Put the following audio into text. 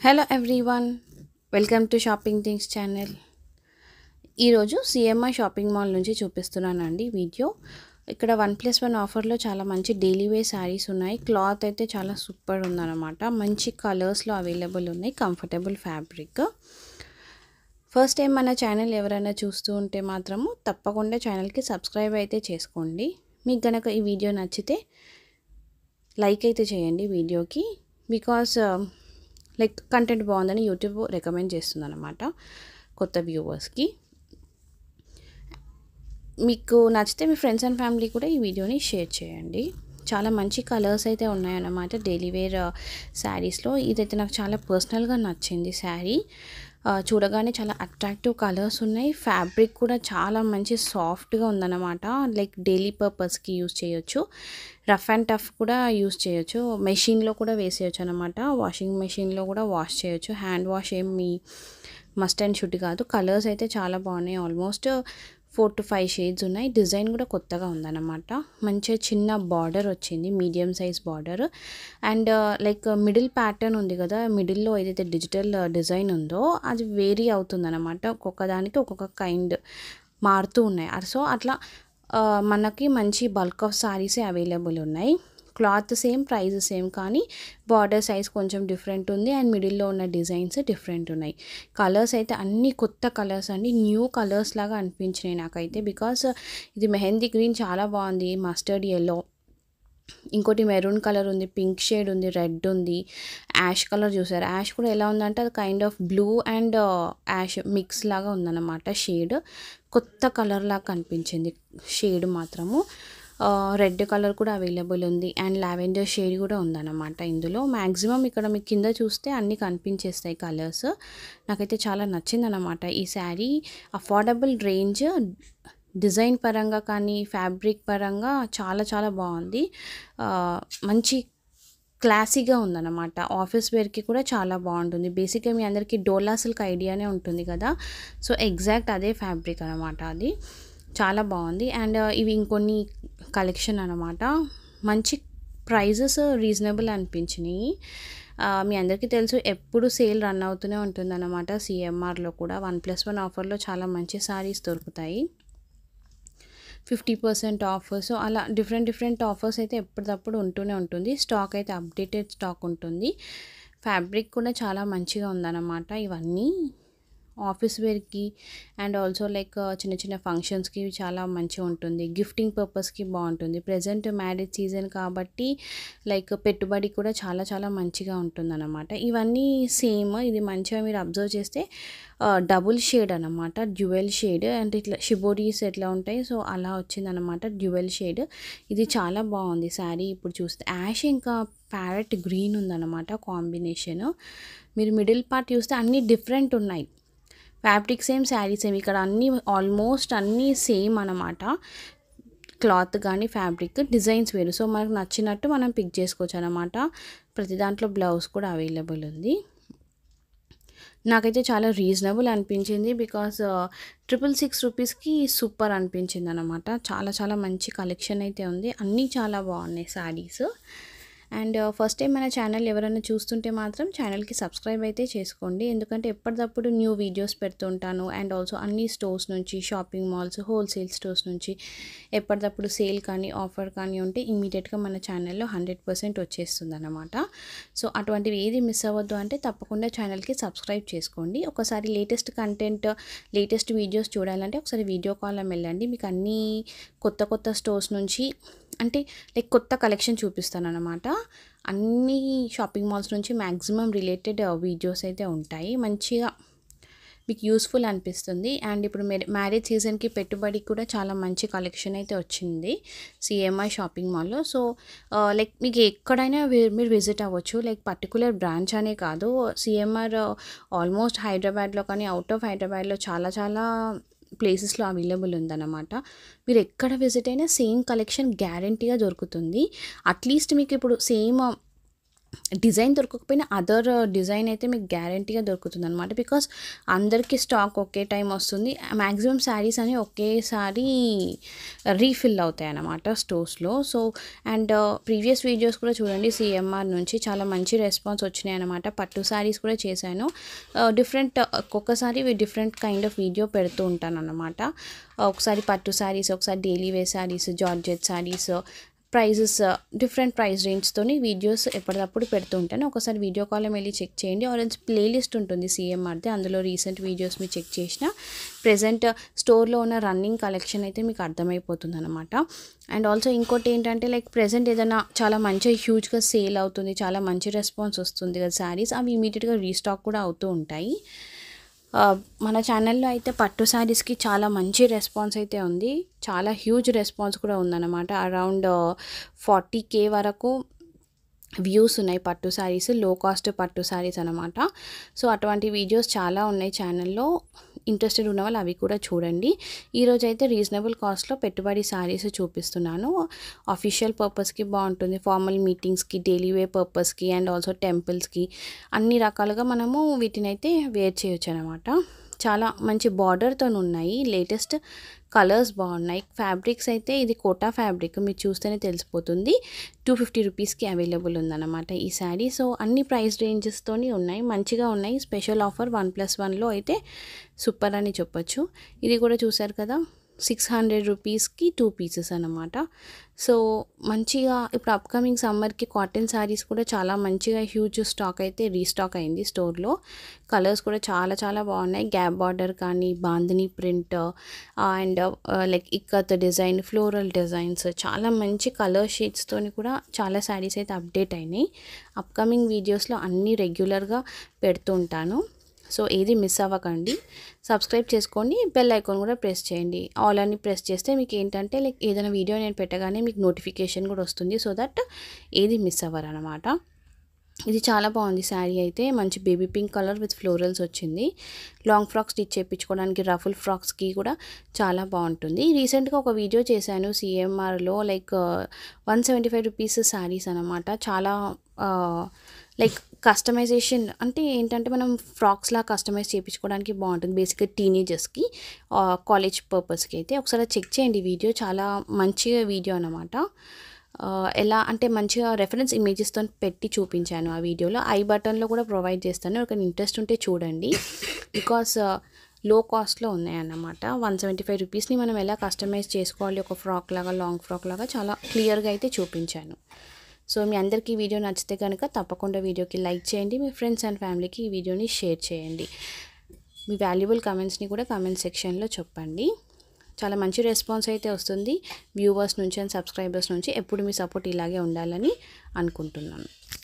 hello everyone welcome to shopping things channel ఈరోజు CMI shopping mall నుంచి చూపిస్తున్నానండి video ఇక్కడ వన్ ప్లస్ వన్ ఆఫర్లో చాలా మంచి డైలీ వేర్ శారీస్ ఉన్నాయి క్లాత్ అయితే చాలా సూపర్ ఉందన్నమాట మంచి కలర్స్లో అవైలబుల్ ఉన్నాయి కంఫర్టబుల్ ఫ్యాబ్రిక్ ఫస్ట్ టైం మన ఛానల్ ఎవరైనా చూస్తూ ఉంటే మాత్రము తప్పకుండా ఛానల్కి సబ్స్క్రైబ్ అయితే చేసుకోండి మీకు కనుక ఈ వీడియో నచ్చితే లైక్ అయితే చేయండి వీడియోకి బికాస్ లైక్ కంటెంట్ బాగుందని యూట్యూబ్ రికమెండ్ చేస్తుంది అనమాట కొత్త వ్యూవర్స్కి మీకు నచ్చితే మీ ఫ్రెండ్స్ అండ్ ఫ్యామిలీ కూడా ఈ వీడియోని షేర్ చేయండి చాలా మంచి కలర్స్ అయితే ఉన్నాయన్నమాట డైలీ వేర్ శారీస్లో ఇదైతే నాకు చాలా పర్సనల్గా నచ్చింది శారీ చూడగానే చాలా అట్రాక్టివ్ కలర్స్ ఉన్నాయి ఫ్యాబ్రిక్ కూడా చాలా మంచి సాఫ్ట్గా ఉందన్నమాట లైక్ డైలీ పర్పస్కి యూస్ చేయొచ్చు రఫ్ అండ్ టఫ్ కూడా యూస్ చేయొచ్చు మెషిన్లో కూడా వేసేయచ్చు అనమాట వాషింగ్ మెషిన్లో కూడా వాష్ చేయొచ్చు హ్యాండ్ వాష్ ఏం మీ మస్ట్ అండ్ షుడ్ కాదు కలర్స్ అయితే చాలా బాగున్నాయి almost four to five shades ఉన్నాయి డిజైన్ కూడా కొత్తగా ఉందన్నమాట మంచిగా చిన్న బార్డర్ వచ్చింది medium size border and like middle pattern ఉంది కదా మిడిల్లో ఏదైతే డిజిటల్ డిజైన్ ఉందో అది వేరీ అవుతుందన్నమాట ఒక్కొక్క దానికి ఒక్కొక్క కైండ్ మారుతూ ఉన్నాయి సో అట్లా మనకి మంచి బల్క్ ఆఫ్ సారీసే అవైలబుల్ ఉన్నాయి క్లాత్ సేమ్ ప్రైస్ సేమ్ కానీ బార్డర్ సైజ్ కొంచెం డిఫరెంట్ ఉంది అండ్ మిడిల్లో ఉన్న డిజైన్స్ డిఫరెంట్ ఉన్నాయి కలర్స్ అయితే అన్ని కొత్త కలర్స్ అండి న్యూ కలర్స్ లాగా అనిపించినాయి నాకైతే బికాస్ ఇది మెహందీ గ్రీన్ చాలా బాగుంది మస్టర్డ్ ఎల్లో ఇంకోటి మెరూన్ కలర్ ఉంది పింక్ షేడ్ ఉంది రెడ్ ఉంది యాష్ కలర్ చూసారు యాష్ కూడా ఎలా ఉందంటే అది kind of blue and ash mix లాగా ఉందన్నమాట షేడ్ కొత్త కలర్ లాగా కనిపించింది షేడ్ మాత్రము రెడ్ కలర్ కూడా అవైలబుల్ ఉంది అండ్ లావెండర్ షేడ్ కూడా ఉందన్నమాట ఇందులో మ్యాక్సిమం ఇక్కడ మీకు కింద చూస్తే అన్నీ కనిపించేస్తాయి కలర్స్ నాకైతే చాలా నచ్చిందనమాట ఈ శారీ అఫోర్డబుల్ రేంజ్ డిజైన్ పరంగా కానీ ఫ్యాబ్రిక్ పరంగా చాలా చాలా బాగుంది మంచి క్లాసీగా ఉందన్నమాట ఆఫీస్ వేర్కి కూడా చాలా బాగుంటుంది బేసిక్గా మీ అందరికీ డోలా సిల్క్ ఐడియానే ఉంటుంది కదా సో ఎగ్జాక్ట్ అదే ఫ్యాబ్రిక్ అనమాట అది చాలా బాగుంది అండ్ ఇవి ఇంకొన్ని కలెక్షన్ అనమాట మంచి ప్రైజెస్ రీజనబుల్ అనిపించినాయి మీ అందరికీ తెలుసు ఎప్పుడు సేల్ రన్ అవుతూనే ఉంటుంది అనమాట సిఎంఆర్లో కూడా వన్ ప్లస్ వన్ ఆఫర్లో చాలా మంచి సారీస్ దొరుకుతాయి ఫిఫ్టీ పర్సెంట్ ఆఫర్ సో అలా డిఫరెంట్ డిఫరెంట్ ఆఫర్స్ అయితే ఎప్పటికప్పుడు ఉంటూనే ఉంటుంది స్టాక్ అయితే అప్డేటెడ్ స్టాక్ ఉంటుంది ఫ్యాబ్రిక్ కూడా చాలా మంచిగా ఉందన్నమాట ఇవన్నీ ఆఫీస్ వేర్కి అండ్ ఆల్సో లైక్ చిన్న చిన్న ఫంక్షన్స్కి చాలా మంచిగా ఉంటుంది గిఫ్టింగ్ పర్పస్కి బాగుంటుంది ప్రజెంట్ మ్యారేజ్ సీజన్ కాబట్టి లైక్ పెట్టుబడి కూడా చాలా చాలా మంచిగా ఉంటుందన్నమాట ఇవన్నీ సేమ్ ఇది మంచిగా మీరు అబ్జర్వ్ చేస్తే డబుల్ షేడ్ అనమాట డ్యువెల్ షేడ్ అంటే ఇట్లా షిబోరీస్ ఎట్లా ఉంటాయి సో అలా వచ్చిందనమాట డ్యువెల్ షేడ్ ఇది చాలా బాగుంది శారీ ఇప్పుడు చూస్తే యాష్ ఇంకా ప్యారెట్ గ్రీన్ ఉందన్నమాట కాంబినేషన్ మీరు మిడిల్ పార్ట్ చూస్తే అన్నీ డిఫరెంట్ ఉన్నాయి ఫ్యాబ్రిక్ సేమ్ శారీ సేమ్ ఇక్కడ అన్నీ ఆల్మోస్ట్ అన్నీ సేమ్ అనమాట క్లాత్ కానీ ఫ్యాబ్రిక్ డిజైన్స్ వేరు సో మనకు నచ్చినట్టు మనం పిక్ చేసుకోవచ్చు అనమాట ప్రతి దాంట్లో బ్లౌజ్ కూడా అవైలబుల్ ఉంది నాకైతే చాలా రీజనబుల్ అనిపించింది బికాస్ ట్రిపుల్ సిక్స్ రూపీస్కి సూపర్ అనిపించింది అనమాట చాలా చాలా మంచి కలెక్షన్ అయితే ఉంది అన్నీ చాలా బాగున్నాయి శారీస్ అండ్ ఫస్ట్ టైం మన ఛానల్ ఎవరైనా చూస్తుంటే మాత్రం ఛానల్కి సబ్స్క్రైబ్ అయితే చేసుకోండి ఎందుకంటే ఎప్పటికప్పుడు న్యూ వీడియోస్ పెడుతుంటాను అండ్ ఆల్సో అన్ని స్టోర్స్ నుంచి షాపింగ్ మాల్స్ హోల్సేల్ స్టోర్స్ నుంచి ఎప్పటికప్పుడు సేల్ కానీ ఆఫర్ కానీ ఉంటే ఇమీడియట్గా మన ఛానల్లో హండ్రెడ్ పర్సెంట్ వచ్చేస్తుంది అనమాట సో అటువంటివి ఏది మిస్ అవ్వద్దు అంటే తప్పకుండా ఛానల్కి సబ్స్క్రైబ్ చేసుకోండి ఒకసారి లేటెస్ట్ కంటెంట్ లేటెస్ట్ వీడియోస్ చూడాలంటే ఒకసారి వీడియో కాల్లో వెళ్ళండి మీకు అన్ని కొత్త కొత్త స్టోర్స్ నుంచి అంటే లైక్ కొత్త కలెక్షన్ చూపిస్తాను అనమాట అన్ని షాపింగ్ మాల్స్ నుంచి మ్యాక్సిమం రిలేటెడ్ వీడియోస్ అయితే ఉంటాయి మంచిగా మీకు యూస్ఫుల్ అనిపిస్తుంది అండ్ ఇప్పుడు మ్యారేజ్ సీజన్కి పెట్టుబడి కూడా చాలా మంచి కలెక్షన్ అయితే వచ్చింది సిఎంఐ షాపింగ్ మాల్లో సో లైక్ మీకు ఎక్కడైనా మీరు విజిట్ అవ్వచ్చు లైక్ పర్టికులర్ బ్రాంచ్ అనే కాదు సిఎంఆర్ ఆల్మోస్ట్ హైదరాబాద్లో కానీ అవుట్ ఆఫ్ హైదరాబాద్లో చాలా చాలా ప్లేసెస్లో అవైలబుల్ ఉందన్నమాట మీరు ఎక్కడ విజిట్ అయినా సేమ్ కలెక్షన్ గ్యారంటీగా దొరుకుతుంది అట్లీస్ట్ మీకు ఇప్పుడు సేమ్ డిజైన్ దొరకకపోయినా అదర్ డిజైన్ అయితే మీకు గ్యారంటీగా దొరుకుతుంది అనమాట బికాస్ అందరికీ స్టాక్ ఒకే టైం వస్తుంది మ్యాక్సిమం శారీస్ అని ఒకేసారి రీఫిల్ అవుతాయి అన్నమాట స్టోర్స్లో సో అండ్ ప్రీవియస్ వీడియోస్ కూడా చూడండి సిఎంఆర్ నుంచి చాలా మంచి రెస్పాన్స్ వచ్చినాయి అనమాట పట్టు శారీస్ కూడా చేశాను డిఫరెంట్ ఒక్కొక్కసారి డిఫరెంట్ కైండ్ ఆఫ్ వీడియో పెడుతూ ఉంటాను అనమాట ఒకసారి పట్టు శారీస్ ఒకసారి daily wear saris georgette saris prices different price రేంజ్తోని వీడియోస్ ఎప్పటికప్పుడు పెడుతూ ఉంటాను ఒకసారి వీడియో కాల్లో వెళ్ళి చెక్ చేయండి ఆరెంజ్ ప్లేలిస్ట్ ఉంటుంది సిఎంఆర్ది అందులో రీసెంట్ వీడియోస్ మీరు చెక్ చేసిన ప్రజెంట్ స్టోర్లో ఉన్న రన్నింగ్ కలెక్షన్ అయితే మీకు అర్థమైపోతుంది అనమాట అండ్ ఆల్సో ఇంకోటి ఏంటంటే లైక్ ప్రజెంట్ ఏదైనా చాలా మంచిగా హ్యూజ్గా సేల్ అవుతుంది చాలా మంచి రెస్పాన్స్ వస్తుంది కదా శారీస్ అవి ఇమీడియట్గా రీస్టాక్ కూడా అవుతూ ఉంటాయి మన ఛానల్లో అయితే పట్టు శారీస్కి చాలా మంచి రెస్పాన్స్ అయితే ఉంది చాలా హ్యూజ్ రెస్పాన్స్ కూడా ఉందన్నమాట అరౌండ్ ఫార్టీ కే వరకు వ్యూస్ ఉన్నాయి పట్టు శారీస్ లో కాస్ట్ పట్టు శారీస్ అనమాట సో అటువంటి వీడియోస్ చాలా ఉన్నాయి ఛానల్లో ఇంట్రెస్టెడ్ ఉన్న వాళ్ళు అవి కూడా చూడండి ఈరోజు అయితే రీజనబుల్ కాస్ట్లో పెట్టుబడి శారీస్ చూపిస్తున్నాను అఫీషియల్ పర్పస్కి బాగుంటుంది ఫార్మల్ మీటింగ్స్కి డైలీ వే పర్పస్కి అండ్ ఆల్సో టెంపుల్స్కి అన్ని రకాలుగా మనము వీటిని అయితే వేర్ చేయొచ్చు అనమాట చాలా మంచి బార్డర్తో ఉన్నాయి లేటెస్ట్ కలర్స్ బాగున్నాయి ఫ్యాబ్రిక్స్ అయితే ఇది కోటా ఫ్యాబ్రిక్ మీరు చూస్తేనే తెలిసిపోతుంది టూ ఫిఫ్టీ రూపీస్కి అవైలబుల్ ఉందన్నమాట ఈ శారీ సో అన్ని ప్రైస్ రేంజెస్తోని ఉన్నాయి మంచిగా ఉన్నాయి స్పెషల్ ఆఫర్ వన్ ప్లస్ వన్లో అయితే సూపర్ అని చెప్పొచ్చు ఇది కూడా చూసారు కదా సిక్స్ హండ్రెడ్ రూపీస్కి టూ పీసెస్ అనమాట సో మంచిగా ఇప్పుడు అప్కమింగ్ సమ్మర్కి కాటన్ శారీస్ కూడా చాలా మంచిగా హ్యూజ్ స్టాక్ అయితే రీస్టాక్ అయింది స్టోర్లో కలర్స్ కూడా చాలా చాలా బాగున్నాయి గ్యాప్ బార్డర్ కానీ bandhani print and like ikat design floral designs చాలా మంచి కలర్ షీట్స్తో కూడా చాలా శారీస్ అయితే అప్డేట్ అయినాయి అప్కమింగ్ వీడియోస్లో అన్నీ రెగ్యులర్గా పెడుతూ ఉంటాను సో ఏది మిస్ అవ్వకండి సబ్స్క్రైబ్ చేసుకొని బెల్ ఐకాన్ కూడా ప్రెస్ చేయండి ఆల్ అని ప్రెస్ చేస్తే మీకు ఏంటంటే లైక్ ఏదైనా వీడియో నేను పెట్టగానే మీకు నోటిఫికేషన్ కూడా వస్తుంది సో దట్ ఏది మిస్ అవ్వరు అనమాట ఇది చాలా బాగుంది శారీ అయితే మంచి baby pink colour with florals వచ్చింది లాంగ్ ఫ్రాక్స్ స్టిచ్ చేయించుకోవడానికి రఫుల్ ఫ్రాక్స్కి కూడా చాలా బాగుంటుంది రీసెంట్గా ఒక వీడియో చేశాను సిఎంఆర్లో like one seventy five rupees saris అనమాట చాలా లైక్ కస్టమైజేషన్ అంటే ఏంటంటే మనం ఫ్రాక్స్లా కస్టమైజ్ చేయించుకోవడానికి బాగుంటుంది బేసిక్గా టీనేజర్స్కి కాలేజ్ పర్పస్కి అయితే ఒకసారి చెక్ చేయండి వీడియో చాలా మంచిగా వీడియో అనమాట ఎలా అంటే మంచిగా రెఫరెన్స్ ఇమేజెస్తో పెట్టి చూపించాను ఆ వీడియోలో ఐ బటన్లో కూడా ప్రొవైడ్ చేస్తాను ఒక ఇంట్రెస్ట్ ఉంటే చూడండి బికాస్ లో కాస్ట్లో ఉన్నాయన్నమాట వన్ సెవెంటీ ఫైవ్ రూపీస్ని మనం ఎలా కస్టమైజ్ చేసుకోవాలి ఒక ఫ్రాక్ లాగా లాంగ్ ఫ్రాక్ లాగా చాలా క్లియర్గా అయితే చూపించాను సో మీ అందరికీ ఈ వీడియో నచ్చితే కనుక తప్పకుండా వీడియోకి లైక్ చేయండి మీ ఫ్రెండ్స్ అండ్ ఫ్యామిలీకి ఈ వీడియోని షేర్ చేయండి మీ వాల్యుబుల్ కమెంట్స్ని కూడా కమెంట్ సెక్షన్లో చెప్పండి చాలా మంచి రెస్పాన్స్ అయితే వస్తుంది వ్యూవర్స్ నుంచి అండ్ సబ్స్క్రైబర్స్ నుంచి ఎప్పుడు మీ సపోర్ట్ ఇలాగే ఉండాలని అనుకుంటున్నాను